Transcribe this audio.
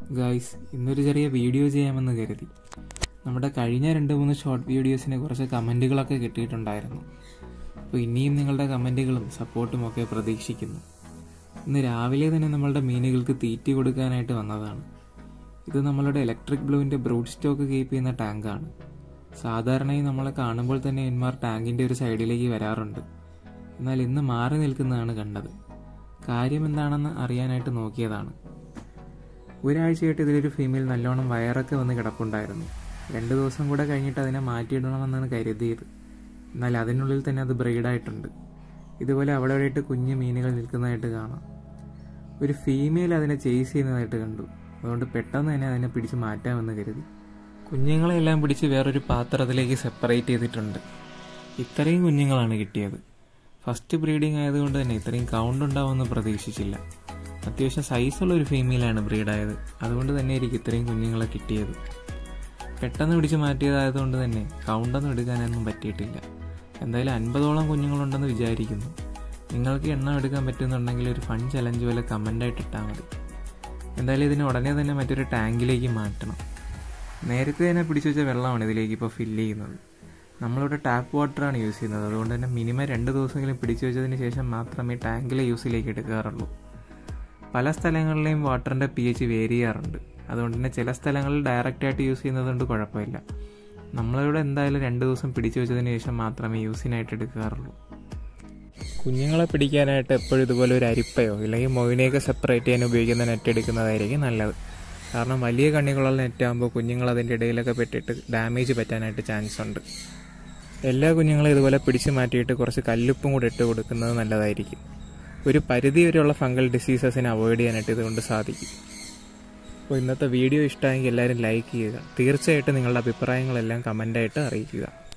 guys ഇന്നൊരു ചെറിയ video ചെയ്യാമെന്ന് കരുതി നമ്മുടെ കഴിഞ്ഞ രണ്ട് മൂന്ന് ഷോർട്ട് വീഡിയോസിന് കുറച്ച് കമൻറ്റുകളൊക്കെ കിട്ടിയിട്ടുണ്ടായിരുന്നു അപ്പോൾ ഇനിയും നിങ്ങളുടെ കമൻറ്റുകളും സപ്പോർട്ടും ഒക്കെ പ്രതീക്ഷിക്കുന്നു ഇന്ന് രാവിലെ തന്നെ നമ്മളുടെ മീനുകൾക്ക് തീറ്റി കൊടുക്കാനായിട്ട് വന്നതാണ് ഇത് നമ്മളുടെ ഇലക്ട്രിക് ബ്ലൂവിൻ്റെ ബ്രൂഡ് സ്റ്റോക്ക് കീപ്പ് ചെയ്യുന്ന ടാങ്കാണ് സാധാരണയായി നമ്മളെ കാണുമ്പോൾ തന്നെ എന്മാർ ടാങ്കിൻ്റെ ഒരു സൈഡിലേക്ക് വരാറുണ്ട് എന്നാൽ ഇന്ന് മാറി നിൽക്കുന്നതാണ് കണ്ടത് കാര്യം എന്താണെന്ന് അറിയാനായിട്ട് നോക്കിയതാണ് ഒരാഴ്ചയായിട്ട് ഇതിലൊരു ഫീമെയിൽ നല്ലോണം വയറൊക്കെ വന്ന് കിടപ്പുണ്ടായിരുന്നു രണ്ട് ദിവസം കൂടെ കഴിഞ്ഞിട്ട് അതിനെ മാറ്റിയിടണമെന്നാണ് കരുതിയത് എന്നാൽ അതിനുള്ളിൽ തന്നെ അത് ബ്രീഡായിട്ടുണ്ട് ഇതുപോലെ അവിടെ ഇവിടെയായിട്ട് കുഞ്ഞു മീനുകൾ നിൽക്കുന്നതായിട്ട് കാണാം ഒരു ഫീമെയിൽ അതിനെ ചേസ് ചെയ്യുന്നതായിട്ട് കണ്ടു അതുകൊണ്ട് പെട്ടെന്ന് തന്നെ അതിനെ പിടിച്ച് മാറ്റാമെന്ന് കരുതി കുഞ്ഞുങ്ങളെല്ലാം പിടിച്ച് വേറൊരു പാത്രത്തിലേക്ക് സെപ്പറേറ്റ് ചെയ്തിട്ടുണ്ട് ഇത്രയും കുഞ്ഞുങ്ങളാണ് കിട്ടിയത് ഫസ്റ്റ് ബ്രീഡിംഗ് ആയതുകൊണ്ട് തന്നെ ഇത്രയും കൗണ്ട് ഉണ്ടാവുമെന്ന് പ്രതീക്ഷിച്ചില്ല അത്യാവശ്യം സൈസുള്ള ഒരു ഫീമെയിലാണ് ബ്രീഡായത് അതുകൊണ്ട് തന്നെ എനിക്ക് ഇത്രയും കുഞ്ഞുങ്ങളെ കിട്ടിയത് പെട്ടെന്ന് പിടിച്ച് മാറ്റിയതായതുകൊണ്ട് തന്നെ കൗണ്ടൊന്നും എടുക്കാനൊന്നും പറ്റിയിട്ടില്ല എന്തായാലും അൻപതോളം കുഞ്ഞുങ്ങളുണ്ടെന്ന് വിചാരിക്കുന്നു നിങ്ങൾക്ക് എണ്ണം എടുക്കാൻ പറ്റുന്നുണ്ടെങ്കിൽ ഒരു ഫൺ ചലഞ്ച് പോലെ കമൻ്റായിട്ട് ഇട്ടാൽ മതി എന്തായാലും ഇതിനെ ഉടനെ തന്നെ മറ്റൊരു ടാങ്കിലേക്ക് മാറ്റണം നേരത്തെ തന്നെ പിടിച്ചു വെച്ച വെള്ളമാണ് ഇതിലേക്ക് ഇപ്പോൾ ഫില്ല് ചെയ്യുന്നത് നമ്മളിവിടെ ടാപ്പ് വാട്ടറാണ് യൂസ് ചെയ്യുന്നത് അതുകൊണ്ട് തന്നെ മിനിമം രണ്ട് ദിവസമെങ്കിലും പിടിച്ചു വെച്ചതിന് ശേഷം മാത്രമേ ടാങ്കിലെ യൂസിലേക്ക് എടുക്കാറുള്ളൂ പല സ്ഥലങ്ങളിലെയും വാട്ടറിൻ്റെ പി എച്ച് വേരി ചെയ്യാറുണ്ട് അതുകൊണ്ട് തന്നെ ചില സ്ഥലങ്ങളിൽ ഡയറക്റ്റായിട്ട് യൂസ് ചെയ്യുന്നതുകൊണ്ട് കുഴപ്പമില്ല നമ്മളിവിടെ എന്തായാലും രണ്ട് ദിവസം പിടിച്ചു വെച്ചതിന് ശേഷം മാത്രമേ യൂസിനായിട്ട് എടുക്കാറുള്ളൂ കുഞ്ഞുങ്ങളെ പിടിക്കാനായിട്ട് എപ്പോഴും ഇതുപോലെ ഒരു അരിപ്പയോ ഇല്ലെങ്കിൽ മൊയിനെയൊക്കെ സെപ്പറേറ്റ് ചെയ്യാൻ ഉപയോഗിക്കുന്ന നെറ്റ് എടുക്കുന്നതായിരിക്കും നല്ലത് കാരണം വലിയ കണ്ണികളുള്ള നെറ്റ് ആകുമ്പോൾ കുഞ്ഞുങ്ങൾ അതിൻ്റെ ഇടയിലൊക്കെ പെട്ടിട്ട് ഡാമേജ് പറ്റാനായിട്ട് ചാൻസ് ഉണ്ട് എല്ലാ കുഞ്ഞുങ്ങളും ഇതുപോലെ പിടിച്ചു മാറ്റിയിട്ട് കുറച്ച് കല്ലുപ്പും കൂടെ ഇട്ട് കൊടുക്കുന്നത് നല്ലതായിരിക്കും ഒരു പരിധി വരെയുള്ള ഫംഗൽ ഡിസീസസിനെ അവോയ്ഡ് ചെയ്യാനായിട്ട് ഇതുകൊണ്ട് സാധിക്കും അപ്പോൾ ഇന്നത്തെ വീഡിയോ ഇഷ്ടമായെങ്കിൽ എല്ലാവരും ലൈക്ക് ചെയ്യുക തീർച്ചയായിട്ടും നിങ്ങളുടെ അഭിപ്രായങ്ങളെല്ലാം കമൻ്റായിട്ട് അറിയിക്കുക